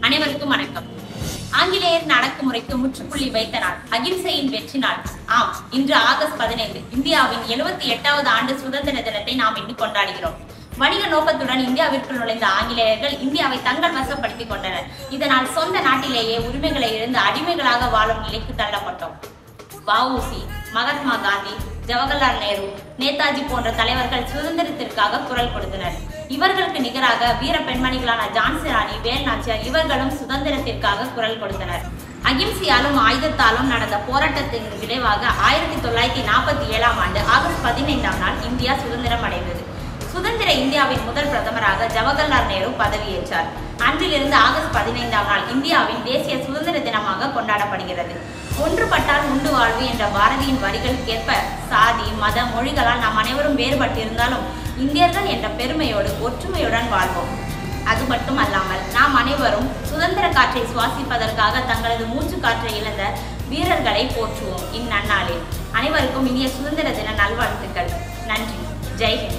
அனைவருக்கும் வணக்கம் ஆங்கிலேயர் அடக்குமுறைக்கு முற்றுப்புள்ளி வைத்த நாள் அகிம்சையின் வெற்றி நாள் ஆம் இன்று ஆகஸ்ட் பதினைந்து இந்தியாவின் எழுபத்தி எட்டாவது ஆண்டு சுதந்திர தினத்தை நாம் இன்று கொண்டாடுகிறோம் வணிக நோக்கத்துடன் இந்தியாவிற்குள் நுழைந்த ஆங்கிலேயர்கள் இந்தியாவை தங்கள் வசப்படுத்திக் கொண்டனர் இதனால் சொந்த நாட்டிலேயே உரிமைகளை இழந்து அடிமைகளாக வாழும் நிலைக்கு தள்ளப்பட்டோம் வஉசி மகாத்மா காந்தி ஜவஹர்லால் நேரு நேதாஜி போன்ற தலைவர்கள் சுதந்திரத்திற்காக குரல் கொடுத்தனர் இவர்களுக்கு நிகராக வீர பெண்மணிகளான ஜான்சி ராணி வேல் நாச்சியார் இவர்களும் சுதந்திரத்திற்காக குரல் கொடுத்தனர் அகிம்சையாலும் ஆயுதத்தாலும் நடந்த போராட்டத்தின் விளைவாக ஆயிரத்தி தொள்ளாயிரத்தி நாற்பத்தி ஏழாம் ஆண்டு ஆகஸ்ட் பதினைந்தாம் நாள் இந்தியா சுதந்திரம் அடைந்தது சுதந்திர இந்தியாவின் முதல் பிரதமராக ஜவஹர்லால் நேரு பதவியேற்றார் அன்றிலிருந்து ஆகஸ்ட் பதினைந்தாம் நாள் இந்தியாவின் தேசிய சுதந்திர தினமாக கொண்டாடப்படுகிறது ஒன்றுபட்டால் உண்டு வாழ்வு என்ற பாரதியின் வரிகளுக்கேற்ப சாதி மத மொழிகளால் நாம் அனைவரும் வேறுபட்டிருந்தாலும் இந்தியர்கள் என்ற பெருமையோடு ஒற்றுமையுடன் வாழ்வோம் அது மட்டும் அல்லாமல் நாம் அனைவரும் சுதந்திர காற்றை சுவாசிப்பதற்காக தங்களது மூச்சு காற்றை இழந்த வீரர்களை போற்றுவோம் இந்நன்னாளில் அனைவருக்கும் இனிய சுதந்திர தின நல்வாழ்த்துக்கள் நன்றி ஜெய் ஹிந்த்